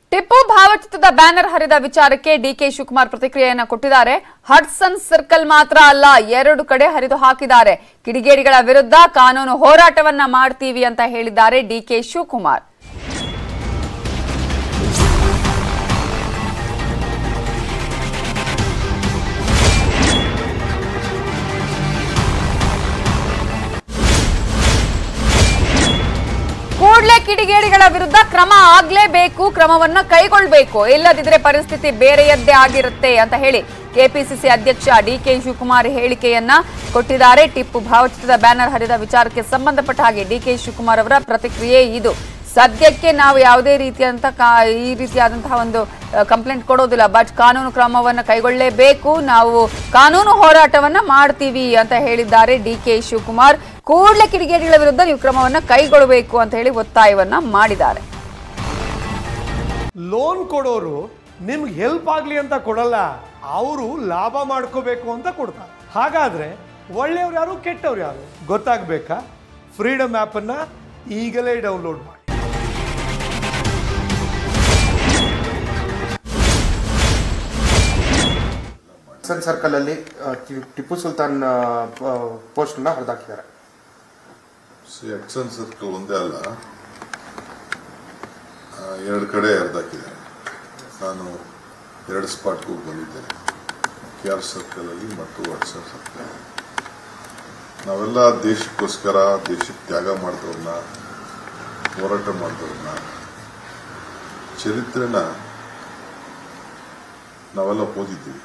ಟಿಪ್ಪು ಭಾವಚಿತ್ರದ ಬ್ಯಾನರ್ ಹರಿದ ವಿಚಾರಕ್ಕೆ ಡಿಕೆ ಶಿವಕುಮಾರ್ ಪ್ರತಿಕ್ರಿಯೆಯನ್ನ ಕೊಟ್ಟಿದ್ದಾರೆ ಹಡ್ಸನ್ ಸರ್ಕಲ್ ಮಾತ್ರ ಅಲ್ಲ ಎರಡು ಕಡೆ ಹರಿದು ಹಾಕಿದ್ದಾರೆ ಕಿಡಿಗೇಡಿಗಳ ವಿರುದ್ಧ ಕಾನೂನು ಹೋರಾಟವನ್ನ ಮಾಡ್ತೀವಿ ಅಂತ ಹೇಳಿದ್ದಾರೆ ಡಿಕೆ ಶಿವಕುಮಾರ್ ಕೂಡಲೇ ಕಿಡಿಗೇಡಿಗಳ ವಿರುದ್ಧ ಕ್ರಮ ಆಗ್ಲೇಬೇಕು ಕ್ರಮವನ್ನ ಕೈಗೊಳ್ಳಬೇಕು ಇಲ್ಲದಿದ್ರೆ ಪರಿಸ್ಥಿತಿ ಬೇರೆಯದ್ದೇ ಆಗಿರುತ್ತೆ ಅಂತ ಹೇಳಿ ಕೆಪಿಸಿಸಿ ಅಧ್ಯಕ್ಷ ಡಿಕೆ ಶಿವಕುಮಾರ್ ಹೇಳಿಕೆಯನ್ನ ಕೊಟ್ಟಿದ್ದಾರೆ ಟಿಪ್ಪು ಭಾವಚಿತ್ರದ ಬ್ಯಾನರ್ ಹರಿದ ವಿಚಾರಕ್ಕೆ ಸಂಬಂಧಪಟ್ಟ ಹಾಗೆ ಡಿಕೆ ಶಿವಕುಮಾರ್ ಅವರ ಪ್ರತಿಕ್ರಿಯೆ ಇದು ಸದ್ಯಕ್ಕೆ ನಾವು ಯಾವುದೇ ರೀತಿಯಂತ ಕಾ- ಈ ರೀತಿಯಾದಂತಹ ಒಂದು ಕಂಪ್ಲೇಂಟ್ ಕೊಡೋದಿಲ್ಲ ಬಟ್ ಕಾನೂನು ಕ್ರಮವನ್ನ ಕೈಗೊಳ್ಳಲೇಬೇಕು ನಾವು ಕಾನೂನು ಹೋರಾಟವನ್ನ ಮಾಡ್ತೀವಿ ಅಂತ ಹೇಳಿದ್ದಾರೆ ಡಿ ಕೆ ಶಿವಕುಮಾರ್ ಕೂಡಲೇ ಕಿಡಿಗೇಡಿಗಳ ವಿರುದ್ಧ ನೀವು ಕ್ರಮವನ್ನ ಕೈಗೊಳ್ಳಬೇಕು ಅಂತ ಹೇಳಿ ಒತ್ತಾಯವನ್ನ ಮಾಡಿದ್ದಾರೆ ಲೋನ್ ಕೊಡೋರು ನಿಮ್ಗೆ ಹೆಲ್ಪ್ ಆಗಲಿ ಅಂತ ಕೊಡಲ್ಲ ಅವರು ಲಾಭ ಮಾಡ್ಕೋಬೇಕು ಅಂತ ಕೊಡ್ತಾರೆ ಹಾಗಾದ್ರೆ ಒಳ್ಳೆಯವ್ರು ಯಾರು ಕೆಟ್ಟವ್ರು ಯಾರು ಗೊತ್ತಾಗಬೇಕಾ ಫ್ರೀಡಮ್ ಆ್ಯಪನ್ನು ಈಗಲೇ ಡೌನ್ಲೋಡ್ ಮಾಡಿ ಸನ್ ಸರ್ಕಲ್ ಅಲ್ಲಿ ಆ, ಟಿ- ಟಿಪ್ಪು ಸುಲ್ತಾನ್ ಪೋಸ್ಟ್ ನ ಹೊರದಾಕಿದ್ದಾರೆ ಸಿ ಎಕ್ಸನ್ ಸರ್ಕಲ್ ಒಂದೇ ಅಲ್ಲ ಆ, ಎರಡು ಕಡೆ ಹರಿದಾಕಿದ್ದಾರೆ ನಾನು ಎರಡು ಸ್ಪಾಟ್ಗೂ ಬಂದಿದ್ದೇನೆ ಕೆ ಆರ್ ಸರ್ಕಲಲ್ಲಿ ಮತ್ತು ವಾಟ್ಸಪ್ ಸರ್ಕಲ್ ನಾವೆಲ್ಲ ದೇಶಕ್ಕೋಸ್ಕರ ದೇಶಕ್ಕೆ ತ್ಯಾಗ ಮಾಡಿದವ್ರನ್ನ ಹೋರಾಟ ಮಾಡಿದವ್ರನ್ನ ಚರಿತ್ರೆನ ನಾವೆಲ್ಲ ಓದಿದ್ದೀವಿ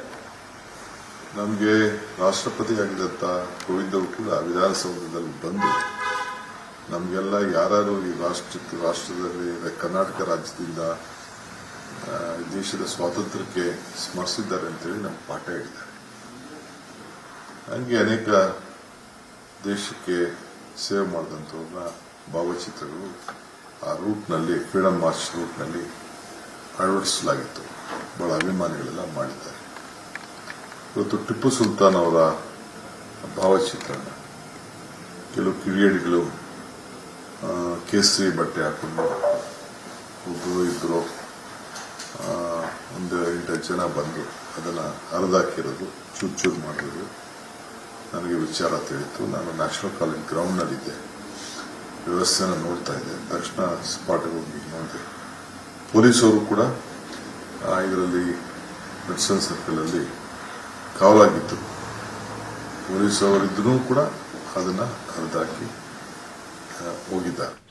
ನಮಗೆ ರಾಷ್ಟ್ರಪತಿ ಆಗಿದಂತ ಗೋವಿಂದ ಕೂಡ ವಿಧಾನಸೌಧದಲ್ಲಿ ಬಂದು ನಮಗೆಲ್ಲ ಯಾರು ಈ ರಾಷ್ಟ್ರಕ್ಕೆ ರಾಷ್ಟ್ರದಲ್ಲಿ ಕರ್ನಾಟಕ ರಾಜ್ಯದಿಂದ ಆ, ಈ ದೇಶದ ಸ್ವಾತಂತ್ರ್ಯಕ್ಕೆ ಸ್ಮರಿಸಿದ್ದಾರೆ ಅಂತೇಳಿ ನಮ್ಗೆ ಪಾಠ ಹೇಳಿದ್ದಾರೆ ಹಂಗೆ ಅನೇಕ ದೇಶಕ್ಕೆ ಸೇವೆ ಮಾಡಿದಂಥವ್ರನ್ನ ಭಾವಚಿತ್ರಗಳು ಆ ರೂಟ್ನಲ್ಲಿ ಫ್ರೀಡಮ್ ಮಾರ್ಚ್ ರೂಟ್ನಲ್ಲಿ ಅಳವಡಿಸಲಾಗಿತ್ತು ಬಹಳ ಅಭಿಮಾನಿಗಳೆಲ್ಲ ಮಾಡಿದ್ದಾರೆ ಇವತ್ತು ಟಿಪ್ಪು ಸುಲ್ತಾನ್ ಅವರ ಭಾವಚಿತ್ರನ ಕೆಲವು ಕಿಡಿಗೇಡಿಗಳು ಆ, ಕೇಸರಿ ಬಟ್ಟೆ ಹಾಕೊಂಡು ಒಬ್ಬರು ಇಬ್ಬರು ಒಂದು ಎಂಟು ಜನ ಬಂದು ಅದನ್ನು ಹರಿದಾಕಿರೋದು ಚೂರು ಚೂರು ಮಾಡಿರೋದು ನನಗೆ ವಿಚಾರ ತಿಳಿತು ನಾನು ನ್ಯಾಷನಲ್ ಕಾಲೇಜ್ ಗ್ರೌಂಡ್ನಲ್ಲಿದ್ದೆ ವ್ಯವಸ್ಥೆನ ನೋಡ್ತಾ ಇದ್ದೆ ತಕ್ಷಣ ಸ್ಪಾಟ್ಗೆ ಹೋಗಿ ನೋಡಿದೆ ಪೊಲೀಸರು ಕೂಡ ಇದರಲ್ಲಿ ಮೆಡಿಸನ್ ಸರ್ಕಲಲ್ಲಿ ಕಾವಲಾಗಿತ್ತು ಪೊಲೀಸವರಿದ್ದರೂ ಕೂಡ ಅದನ್ನು ಹರಿದಾಕಿ ಆ, ಹೋಗಿದ್ದಾರೆ